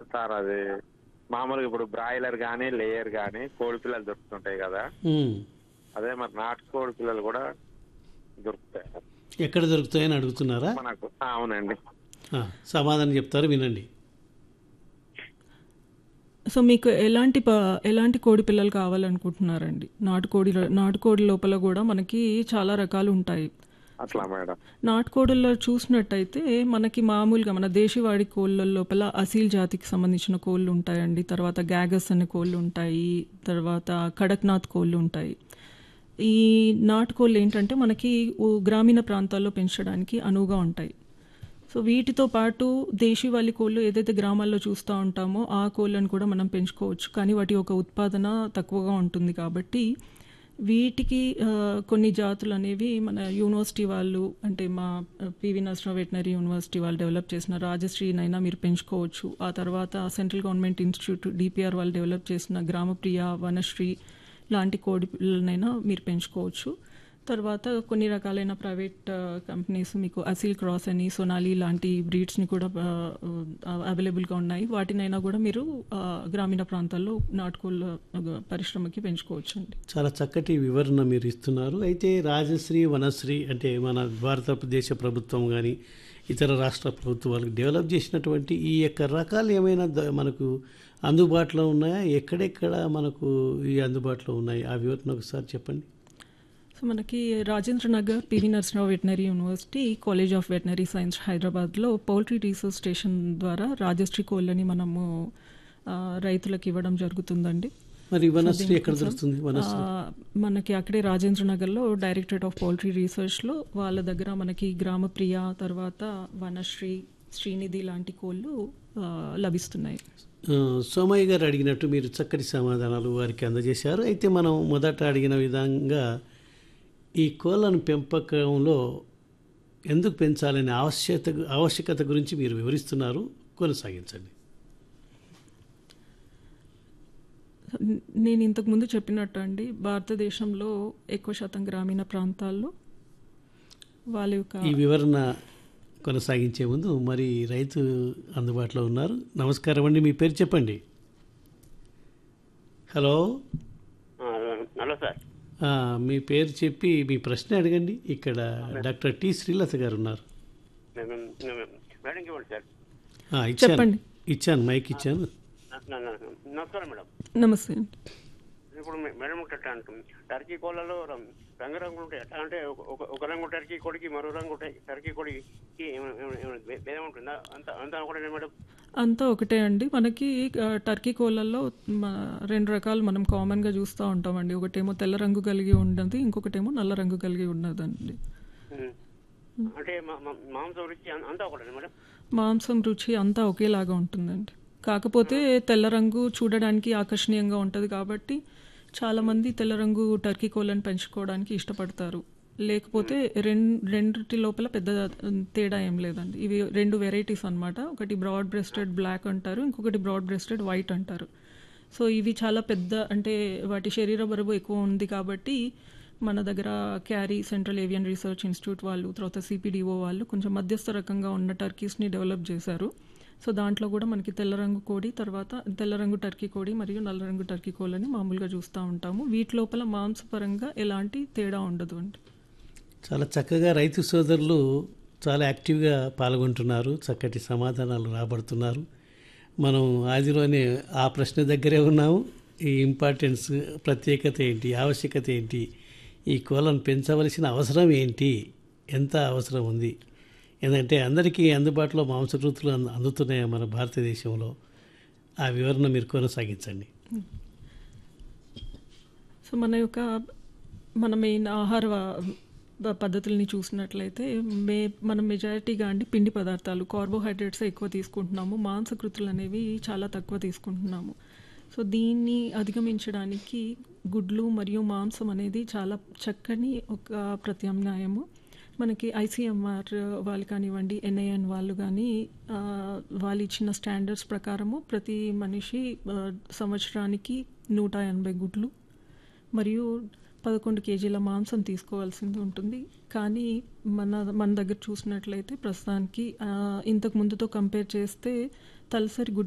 Sir అది మామూలుగా ఇప్పుడు బ్రాయిలర్ కానీ లేయర్ కానీ కోడి పిల్లలు దొరుకుతుంటాయి కదా ఉమ్. అదే మరి నాటు కోడి పిల్లలు కూడా దొరుకుతాయి ఎక్కడ దొరుకుతాయని అడుగుతున్నారా మనకు ఆ, అవునండి ఆ, సమాధానం చెప్తారు వినండి సో మీకు ఎలాంటి ప ఎలాంటి కోడి పిల్లలు కావాలనుకుంటున్నారండి నాటుకోడి నాటుకోడి లోపల కూడా మనకి చాలా రకాలు ఉంటాయి అట్లా మేడం నాటుకోడుల్లో చూసినట్టయితే మనకి మామూలుగా మన దేశీవాడి కోళ్ళ లోపల అసీల్ జాతికి సంబంధించిన కోళ్ళు ఉంటాయండి తర్వాత గ్యాగస్ అనే కోళ్ళు ఉంటాయి తర్వాత కడక్నాథ్ కోళ్ళు ఉంటాయి ఈ నాటుకోళ్ళు ఏంటంటే మనకి ఊ- గ్రామీణ ప్రాంతాల్లో పెంచడానికి అనువుగా ఉంటాయి సో వీటితో పాటు దేశీవాలి కోళ్ళు ఏదైతే గ్రామాల్లో చూస్తూ ఉంటామో ఆ కోళ్ళను కూడా మనం పెంచుకోవచ్చు కానీ వాటి యొక్క ఉత్పాదన తక్కువగా ఉంటుంది కాబట్టి వీటికి ఆ, కొన్ని జాతులు అనేవి మన యూనివర్సిటీ వాళ్ళు అంటే మా పివి నరసింహ వెటనరీ యూనివర్సిటీ వాళ్ళు డెవలప్ చేసిన రాజశ్రీనైనా మీరు పెంచుకోవచ్చు ఆ తర్వాత సెంట్రల్ గవర్నమెంట్ ఇన్స్టిట్యూట్ డిపిఆర్ వాళ్ళు డెవలప్ చేసిన గ్రామప్రియ వనశ్రీ లాంటి కోడి పిల్లలనైనా మీరు పెంచుకోవచ్చు తర్వాత కొన్ని రకాలైన ప్రైవేట్ కంపెనీస్ మీకు అసీల్ క్రాస్ అని సొనాలి లాంటి బ్రీడ్స్ని కూడా అవైలబుల్గా ఉన్నాయి వాటినైనా కూడా మీరు ఆ, గ్రామీణ ప్రాంతాల్లో నాటుకోళ్ళ ఆ, పరిశ్రమకి పెంచుకోవచ్చు అండి చాలా చక్కటి వివరణ మీరు ఇస్తున్నారు అయితే రాజశ్రీ వనశ్రీ అంటే మన భారతదేశ ప్రభుత్వం కానీ ఇతర రాష్ట్ర ప్రభుత్వాలకు డెవలప్ చేసినటువంటి ఈ యొక్క రకాలు ఏమైనా ద- మనకు అందుబాటులో ఉన్నాయా ఎక్కడెక్కడ మనకు ఈ అందుబాటులో ఉన్నాయి ఆ వివరణ ఒకసారి చెప్పండి సో మనకి Rajendra Nagar PV Narasimharao veterinary university college of veterinary science హైదరాబాద్లో పౌల్ట్రీ రీసెర్చ్ స్టేషన్ ద్వారా రాజశ్రీ కోళ్ళని మనము ఆ, రైతులకు ఇవ్వడం జరుగుతుందండి మరి వనశ్రీ ఎక్కడ దొరుకుతుంది వనశ్రీ ఆ, మనకి అక్కడే రాజేంద్ర నగర్లో డైరెక్టరేట్ ఆఫ్ పౌల్ట్రీ రీసెర్చ్లో వాళ్ళ దగ్గర మనకి గ్రామప్రియ తర్వాత వనశ్రీ శ్రీనిధి లాంటి కోళ్ళు ఆ, లభిస్తున్నాయి ఆ, సోమయ్య గారు అడిగినట్టు మీరు చక్కటి సమాధానాలు వారికి అందజేశారు అయితే మనం మొదట అడిగిన విధంగా ఈ కోళ్ళను పెంపకంలో ఎందుకు పెంచాలనే ఆవశ్యకత ఆవశ్యకత గురించి మీరు వివరిస్తున్నారు కొనసాగించండి నేను ఇంతకు ముందు చెప్పినట్టు అండి భారతదేశంలో ఎక్కువ శాతం గ్రామీణ ప్రాంతాల్లో వాళ్ళ యొక్క ఈ వివరణ కొనసాగించే ముందు మరి రైతు అందుబాటులో ఉన్నారు నమస్కారం అండి మీ పేరు చెప్పండి హలో హలో సార్ ఆ, మీ పేరు చెప్పి మీ ప్రశ్న అడగండి ఇక్కడ డాక్టర్ టి శ్రీలత గారు ఉన్నారు మేడంకి ఇవ్వండి సార్ ఆ, ఇచ్చాను చెప్పండి. ఇచ్చాను మైక్ ఇచ్చాను న- న- న- నమస్కారం మేడం నమస్తే అండి ఇప్పుడు మే- మేడం ఎట్లా అంటాం టర్కీ కోళ్ళలో రం- రంగురంగులు ఉంటాయి ఎట్లా అంటే ఒక- ఒక- ఒక రంగు టర్కీ కోడికి మరో రంగు ట- టర్కీ కోడికి ఏమైనా- ఏమైనా- ఏమైనా భే- భేదం ఉంటుందా అంత అంతా ఒకటే మేడం అంతా ఒకటే అండి మనకి ఆ, టర్కీ కోళ్ళల్లో మ- రెండు రకాలు మనం కామన్గా చూస్తూ ఉంటామండి ఒకటేమో తెల్ల రంగు కలిగి ఉన్నది ఇంకొకటేమో నల్ల రంగు కలిగి ఉన్నదండి ఉమ్. అంటే మా- మా- మాంసం రుచి అం- అంతా ఒకటే మేడం మాంసం రుచి అంతా ఒకేలాగా ఉంటుందండి కాకపోతే తెల్ల రంగు చూడడానికి ఆకర్షణీయంగా ఉంటుంది కాబట్టి చాలామంది తెల్ల రంగు టర్కీ కోళ్ళని పెంచుకోవడానికి ఇష్టపడతారు లేకపోతే రెండు రెండిటి లోపల పెద్ద తేడా ఏం లేదండి ఇవి రెండు వెరైటీస్ అన్నమాట ఒకటి బ్రాడ్ బ్రెస్టెడ్ బ్లాక్ అంటారు ఇంకొకటి బ్రాడ్ బ్రెస్టెడ్ వైట్ అంటారు సో ఇవి చాలా పెద్ద అంటే వాటి శరీర బరువు ఎక్కువ ఉంది కాబట్టి మన దగ్గర CARI central avian research institute వాళ్ళు తర్వాత సిపిడిఓ వాళ్ళు కొంచెం మధ్యస్థ రకంగా ఉన్న టర్కీస్ని డెవలప్ చేశారు సో దాంట్లో కూడా మనకి తెల్ల రంగు కోడి తర్వాత తెల్ల రంగు టర్కీ కోడి మరియు నల్ల రంగు టర్కీ కోళ్ళని మామూలుగా చూస్తూ ఉంటాము వీటి లోపల మాంసపరంగా ఎలాంటి తేడా ఉండదు అండి చాలా చక్కగా రైతు సోదరులు చాలా యాక్టివ్గా పాల్గొంటున్నారు చక్కటి సమాధానాలు రాబడుతున్నారు మనం ఆదిలోనే ఆ ప్రశ్న దగ్గరే ఉన్నాము ఈ ఇంపార్టెన్స్ ప్రత్యేకత ఏంటి ఆవశ్యకత ఏంటి ఈ కోళ్ళను పెంచవలసిన అవసరం ఏంటి ఎంత అవసరం ఉంది ఎందుకంటే అందరికీ అందుబాటులో మాంసకృతులు అంద అందుతున్నాయి మన భారతదేశంలో ఆ వివరణ మీరు కొనసాగించండి సో మన యొక్క మన మెయిన్ ఆహార వ- పద్ధతుల్ని చూసినట్లయితే మే మనం మెజారిటీగా అండి పిండి పదార్థాలు కార్బోహైడ్రేట్స్ ఎక్కువ తీసుకుంటున్నాము మాంసకృతులు అనేవి చాలా తక్కువ తీసుకుంటున్నాము సో దీన్ని అధిగమించడానికి గుడ్లు మరియు మాంసం అనేది చాలా చక్కని ఒక ప్రత్యామ్నాయము మనకి ఐసీఎంఆర్ వాళ్ళు కానివ్వండి ఎన్ఐఎన్ వాళ్ళు కానీ ఆ, వాళ్ళు ఇచ్చిన స్టాండర్డ్స్ ప్రకారము ప్రతి మనిషి ఆ, సంవత్సరానికి నూట ఎనభై గుడ్లు మరియు పదకొండు కేజీల మాంసం తీసుకోవాల్సింది ఉంటుంది కానీ మన మన దగ్గర చూసినట్లయితే ప్రస్తుతానికి ఆ, ఇంతకు ముందుతో కంపేర్ చేస్తే తలసరి గుడ్డు